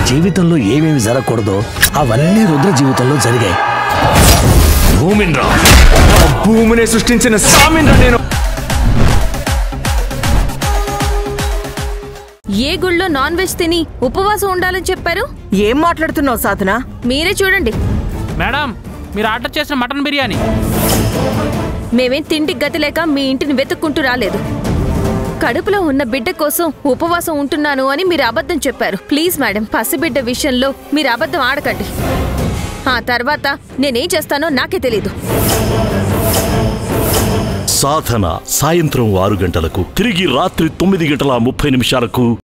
జీవితంలో ఏమేమి జరగకూడదో అవన్నీ రుద్ర జీవితంలో జరిగాయి భూమిన్రా ఆ భూమిని సృష్టించిన సామిన్రా నేను ఏ గుళ్ళో నాన్ వెజ్ తిని ఉపవాసం ఉండాలని చెప్పారు ఏం మాట్లాడుతున్నావు సాధన మీరే చూడండి మేడం మీరు ఆర్డర్ చేసిన మటన్ బిర్యానీ మేమేం తిండికి గతి లేక మీ ఇంటిని వెతుక్కుంటూ రాలేదు కడుపులో ఉన్న బిడ్డ కోసం ఉపవాసం ఉంటున్నాను అని మీరు అబద్ధం చెప్పారు ప్లీజ్ మేడం పసిబిడ్డ విషయంలో మీరు అబద్ధం ఆడకండి ఆ తర్వాత నేనేం చేస్తానో నాకే తెలీదు సాధన సాయంత్రం ఆరు గంటలకు తిరిగి రాత్రి తొమ్మిది గంటల ముప్పై నిమిషాలకు